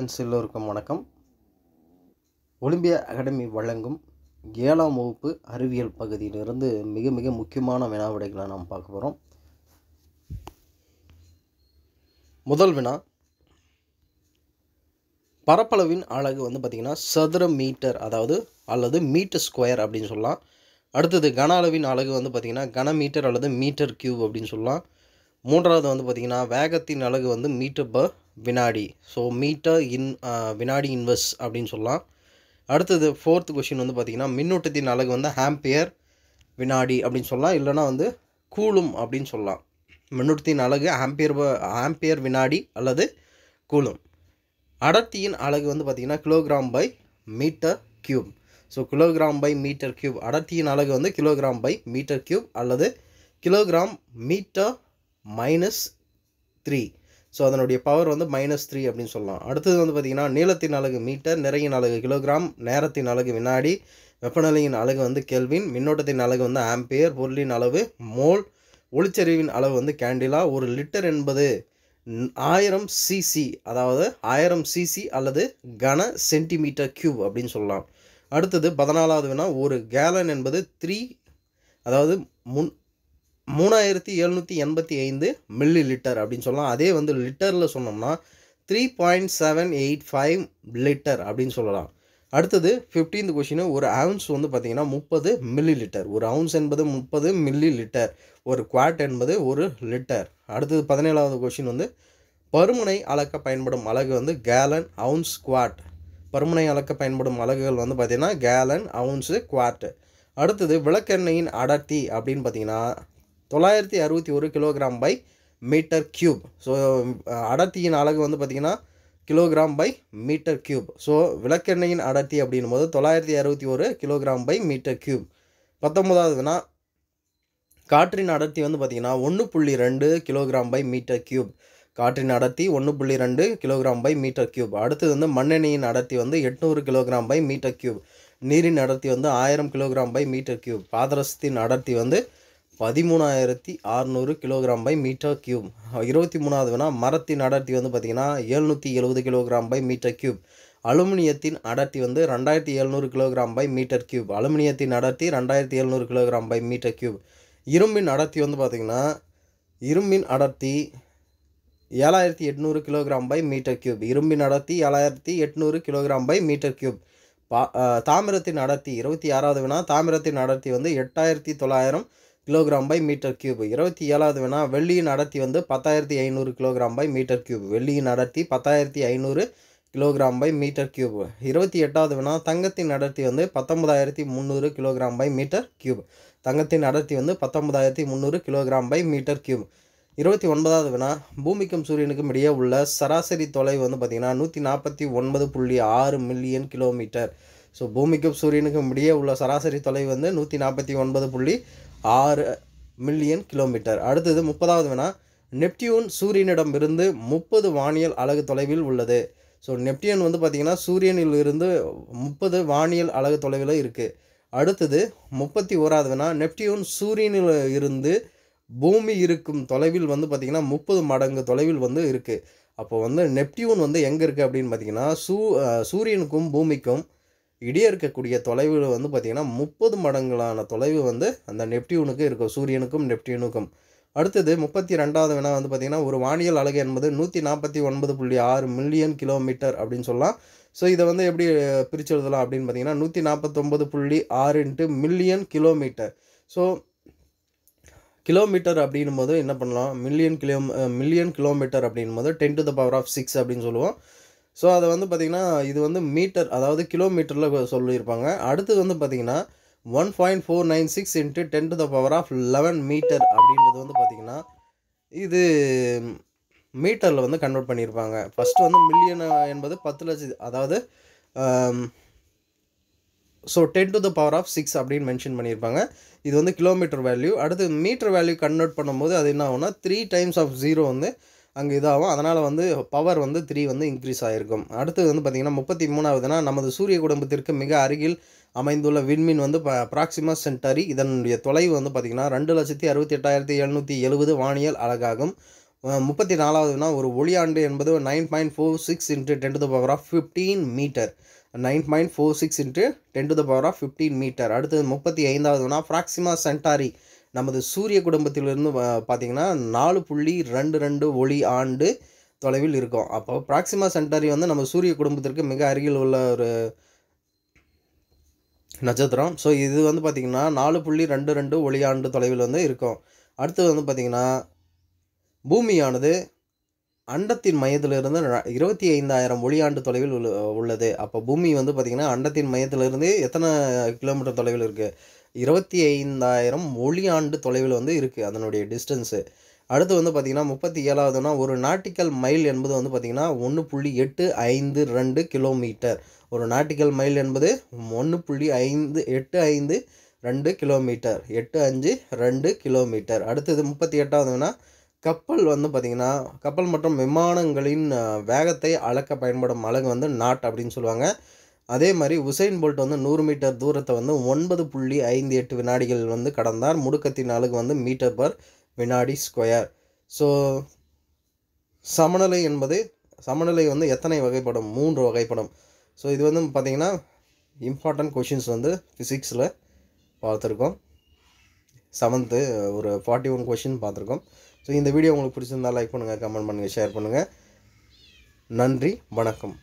friends எல்லோருக்கும் வணக்கம் Olympia academy வழங்கும் ஏழாம் வகுப்பு அறிவியல் பகுதியிலிருந்து மிக மிக முக்கியமான வினாவிடைகளை நாம் பார்க்க போகிறோம் முதல் வினா பரப்பளவின் அலகு வந்து பார்த்திங்கன்னா சதுர மீட்டர் அதாவது அல்லது மீட்டர் ஸ்கொயர் அப்படின்னு சொல்லலாம் அடுத்தது கன அளவின் அலகு வந்து பார்த்திங்கன்னா கன மீட்டர் அல்லது மீட்டர் கியூப் அப்படின்னு சொல்லலாம் மூன்றாவது வந்து பார்த்திங்கன்னா வேகத்தின் அலகு வந்து மீட்டர் பர் வினாடி ஸோ மீட்டர் இன் வினாடி இன்வெர்ஸ் அப்படின்னு சொல்லலாம் அடுத்தது ஃபோர்த் கொஷின் வந்து பார்த்திங்கன்னா மின்னூட்டத்தின் அலகு வந்து ஆம்பியர் வினாடி அப்படின்னு சொல்லலாம் இல்லைனா வந்து கூலும் அப்படின்னு சொல்லலாம் மின்னூட்டத்தின் அலகு ஆம்பியர் ஆம்பியர் வினாடி அல்லது கூலும் அடர்த்தியின் அலகு வந்து பார்த்திங்கன்னா kilogram by metre cube so kilogram by metre cube அடர்த்தியின் அலகு வந்து கிலோகிராம் பை மீட்டர் கியூப் அல்லது kilogram metre minus three so அதனுடைய பவர் வந்து மைனஸ் த்ரீ அப்படின்னு சொல்லலாம் அடுத்தது வந்து பார்த்திங்கன்னா நீளத்தின் அலகு மீட்டர் நிறையின் அலகு கிலோகிராம் நேரத்தின் அலகு வினாடி வெப்பநிலையின் அலகு வந்து கெல்வின் மின்னோட்டத்தின் அலகு வந்து ஆம்பியர் பொருளின் அளவு மோல் ஒளிச்செறிவின் அளவு வந்து கேண்டிலா ஒரு லிட்டர் என்பது ஆயிரம் சிசி அதாவது ஆயிரம் சிசி அல்லது கன சென்டிமீட்டர் கியூப் அப்படின்னு சொல்லலாம் அடுத்தது பதினாலாவது வினா ஒரு கேலன் என்பது த்ரீ அதாவது முன் மூணாயிரத்தி எழுநூற்றி எண்பத்தி ஐந்து மில்லி லிட்டர் அப்படின்னு சொல்லலாம் அதே வந்து லிட்டரில் சொன்னோம்னா three point seven eight five litre அப்படின்னு சொல்லலாம் அடுத்தது ஃபிஃப்டீன்த் கொஷின் ஒரு அவுன்ஸ் வந்து பார்த்திங்கன்னா முப்பது மில்லி லிட்டர் ஒரு அவுன்ஸ் என்பது முப்பது மில்லி லிட்டர் ஒரு குவாட் என்பது ஒரு லிட்டர் அடுத்தது பதினேழாவது கொஷின் வந்து பருமனை அளக்க பயன்படும் அலகு வந்து கேலன் அவுன்ஸ் குவாட் பருமனை அளக்க பயன்படும் அலகுகள் வந்து பார்த்திங்கன்னா கேலன் அவுன்ஸு குவாட்டு அடுத்தது விளக்கெண்ணெயின் அடர்த்தி அப்படின்னு பார்த்தீங்கன்னா தொள்ளாயிரத்தி அறுபத்தி ஒரு kilogram by metre cube so அடர்த்தியின் அலகு வந்து பார்த்திங்கன்னா kilogram by metre cube so விளக்கெண்ணெயின் அடர்த்தி அப்படின்னும் போது தொள்ளாயிரத்தி அறுபத்தி ஒரு கிலோகிராம் பை மீட்டர் கியூப் பத்தொன்பதாவதுனா காற்றின் அடர்த்தி வந்து பார்த்திங்கன்னா ஒன்று புள்ளி ரெண்டு கிலோகிராம் பை மீட்டர் கியூப் காற்றின் அடர்த்தி ஒன்று புள்ளி ரெண்டு கிலோகிராம் பை மீட்டர் கியூப் அடுத்தது வந்து மண்ணெண்ணெயின் அடர்த்தி வந்து எட்நூறு கிலோகிராம் பை மீட்டர் கியூப் நீரின் அடர்த்தி வந்து ஆயிரம் கிலோகிராம் பை மீட்டர் கியூப் பாதரசத்தின் அடர்த்தி வந்து பதிமூணாயிரத்தி அறநூறு கிலோகிராம் பை மீட்டர் கியூப் இருபத்தி மூணாவது வேணா மரத்தின் அடர்த்தி வந்து பார்த்திங்கன்னா எழுநூற்றி எழுபது கிலோகிராம் பை மீட்டர் கியூப் அலுமினியத்தின் அடர்த்தி வந்து ரெண்டாயிரத்தி எழுநூறு கிலோகிராம் பை மீட்டர் கியூப் அலுமினியத்தின் அடர்த்தி ரெண்டாயிரத்தி எழுநூறு கிலோகிராம் பை மீட்டர் கியூப் இரும்பின் அடர்த்தி வந்து பார்த்திங்கன்னா இரும்பின் அடர்த்தி ஏழாயிரத்தி எட்நூறு கிலோகிராம் பை மீட்டர் கியூப் இரும்பின் அடர்த்தி ஏழாயிரத்தி எட்நூறு கிலோகிராம் பை மீட்டர் கியூப் பா தாமிரத்தின் அடர்த்தி இருபத்தி ஆறாவது வினா தாமிரத்தின் அடர்த்தி வந்து எட்டாயிரத்தி தொள்ளாயிரம் கிலோகிராம் பை மீட்டர் கியூப் இருபத்தி ஏழாவது வினா வெள்ளியின் அடர்த்தி வந்து பத்தாயிரத்தி ஐநூறு கிலோகிராம் பை மீட்டர் கியூப் வெள்ளியின் அடர்த்தி பத்தாயிரத்தி ஐநூறு கிலோகிராம் பை மீட்டர் கியூப் இருபத்தி எட்டாவது வினா தங்கத்தின் அடர்த்தி வந்து பத்தொன்பதாயிரத்தி முந்நூறு கிலோகிராம் பை மீட்டர் கியூப் தங்கத்தின் அடர்த்தி வந்து பத்தொன்பதாயிரத்தி முந்நூறு கிலோகிராம் பை மீட்டர் கியூப் இருபத்தி ஒன்பதாவது வினா பூமிக்கும் சூரியனுக்கும் இடையே உள்ள சராசரி தொலைவு வந்து பார்த்திங்கன்னா நூற்றி நாற்பத்தி ஒன்பது புள்ளி ஆறு மில்லியன் கிலோமீட்டர் ஸோ பூமிக்கும் சூரியனுக்கும் இடையே உள்ள சராசரி தொலைவு வந்து நூற்றி நாற்பத்தி ஒன்பது புள்ளி ஆறு மில்லியன் கிலோமீட்டர் அடுத்தது முப்பதாவது வினா நெப்டியூன் சூரியனிடமிருந்து முப்பது வானியல் அலகு தொலைவில் உள்ளது ஸோ நெப்டியூன் வந்து பார்த்திங்கன்னா சூரியனில் இருந்து முப்பது வானியல் அலகு தொலைவில் இருக்குது அடுத்தது முப்பத்தி ஓராவது வினா நெப்டியூன் சூரியனில் இருந்து பூமி இருக்கும் தொலைவில் வந்து பார்த்திங்கன்னா முப்பது மடங்கு தொலைவில் வந்து இருக்குது அப்போ வந்து நெப்டியூன் வந்து எங்கே இருக்குது அப்படின்னு பார்த்திங்கன்னா சூ சூரியனுக்கும் பூமிக்கும் இடையே இருக்கக்கூடிய தொலைவில் வந்து பார்த்திங்கன்னா முப்பது மடங்களான தொலைவு வந்து அந்த நெப்டியூனுக்கு இருக்கும் சூரியனுக்கும் நெப்டியூனுக்கும் அடுத்தது முப்பத்தி ரெண்டாவது வினா வந்து பார்த்திங்கன்னா ஒரு வானியல் அலகு என்பது நூற்றி நாற்பத்தி ஒன்பது புள்ளி ஆறு மில்லியன் கிலோமீட்டர் அப்படின்னு சொல்லலாம் ஸோ இதை வந்து எப்படி பிரித்து எழுதலாம் அப்படின்னு பார்த்தீங்கன்னா நூற்றி நாற்பத்தொம்பது புள்ளி ஆறு into million kilometre so kilometre அப்படின்னும் போது என்ன பண்ணலாம் மில்லியன் கிலோ மில்லியன் கிலோமீட்டர் அப்படின்னும் போது ten to the power of six அப்படின்னு சொல்லுவோம் ஸோ அதை வந்து பார்த்திங்கன்னா இது வந்து மீட்டர் அதாவது கிலோமீட்டரில் சொல்லியிருப்பாங்க அடுத்தது வந்து பார்த்திங்கன்னா one point four nine six into ten to the power of eleven metre அப்படின்றது வந்து பார்த்திங்கன்னா இது மீட்டரில் வந்து கன்வெர்ட் பண்ணியிருப்பாங்க ஃபஸ்ட்டு வந்து மில்லியன் என்பது பத்து லட்சம் அதாவது so ten to the power of six அப்படின்னு மென்ஷன் பண்ணியிருப்பாங்க இது வந்து கிலோமீட்டர் வேல்யூ அடுத்து மீட்டர் வேல்யூ கன்வெர்ட் பண்ணும்போது அது என்ன ஆகும்னா த்ரீ டைம்ஸ் ஆஃப் ஜீரோ வந்து அங்கே இதாகும் அதனால் வந்து பவர் வந்து த்ரீ வந்து இன்க்ரீஸ் ஆகிருக்கும் அடுத்தது வந்து பார்த்திங்கன்னா முப்பத்தி மூணாவதுனா நமது சூரிய குடும்பத்திற்கு மிக அருகில் அமைந்துள்ள விண்மீன் வந்து ப்ராக்சிமா சென்டரி இதனுடைய தொலைவு வந்து பார்த்திங்கன்னா ரெண்டு லட்சத்தி அறுபத்தி எட்டாயிரத்தி எழுநூற்றி எழுபது வானியல் அழகாகும் முப்பத்தி நாலாவதுனா ஒரு ஒளியாண்டு என்பது nine point four six into ten to the power of fifteen metre nine point four six into ten to the power of fifteen metre அடுத்தது முப்பத்தி ஐந்தாவதுனா ஃப்ராக்சிமா சென்டாரி நமது சூரிய குடும்பத்திலிருந்து வ- பார்த்தீங்கன்னா நாலு புள்ளி ரெண்டு ரெண்டு ஒளி ஆண்டு தொலைவில் இருக்கும் அப்போ ப்ராக்சிமா சென்டாரி வந்து நம்ம சூரிய குடும்பத்திற்கு மிக அருகில் உள்ள ஒரு நட்சத்திரம் ஸோ இது வந்து பார்த்திங்கன்னா நாலு புள்ளி ரெண்டு ரெண்டு ஒளியாண்டு தொலைவில் வந்து இருக்கும் அடுத்தது வந்து பார்த்திங்கன்னா பூமியானது அண்டத்தின் மையத்திலிருந்து ர- இருபத்தி ஐந்தாயிரம் ஒளியாண்டு தொலைவில் உள்ள உள்ளது அப்போ பூமி வந்து பார்த்திங்கன்னா அண்டத்தின் மையத்திலிருந்து எத்தனை கிலோமீட்டர் தொலைவில் இருக்குது இருபத்தி ஐந்தாயிரம் ஒளியாண்டு தொலைவில் வந்து இருக்குது அதனுடைய டிஸ்டன்ஸு அடுத்து வந்து பார்த்திங்கன்னா முப்பத்தி ஏழாவதுனா ஒரு நாட்டிக்கல் மைல் என்பது வந்து பார்த்திங்கன்னா ஒன்று புள்ளி எட்டு ஐந்து ரெண்டு கிலோமீட்டர் ஒரு நாட்டிக்கல் மைல் என்பது ஒன்று புள்ளி ஐந்து எட்டு ஐந்து ரெண்டு கிலோமீட்டர் எட்டு அஞ்சு ரெண்டு கிலோமீட்டர் அடுத்தது முப்பத்தி எட்டாவதுனா கப்பல் வந்து பார்த்திங்கன்னா கப்பல் மற்றும் விமானங்களின் அஹ், வேகத்தை அளக்க பயன்படும் அலகு வந்து நாட் அப்படின்னு சொல்லுவாங்க அதே மாதிரி உசைன் போல்ட் வந்து நூறு மீட்டர் தூரத்தை வந்து ஒன்பது புள்ளி ஐந்து எட்டு வினாடிகள் வந்து கடந்தார் முடுக்கத்தின் அலகு வந்து மீட்டர் பர் வினாடி ஸ்கொயர் ஸோ சமநிலை என்பது சமநிலை வந்து எத்தனை வகைப்படும் மூன்று வகைப்படும் ஸோ இது வந்து பார்த்திங்கன்னா இம்பார்ட்டன்ட் கொஷின்ஸ் வந்து ஃபிசிக்ஸில் பார்த்துருக்கோம் செவன்த்து ஒரு ஃபார்ட்டி ஒன் கொஷின் பார்த்துருக்கோம் ஸோ இந்த வீடியோ உங்களுக்கு பிடிச்சிருந்தா லைக் பண்ணுங்கள் கமெண்ட் பண்ணுங்கள் ஷேர் பண்ணுங்கள் நன்றி வணக்கம்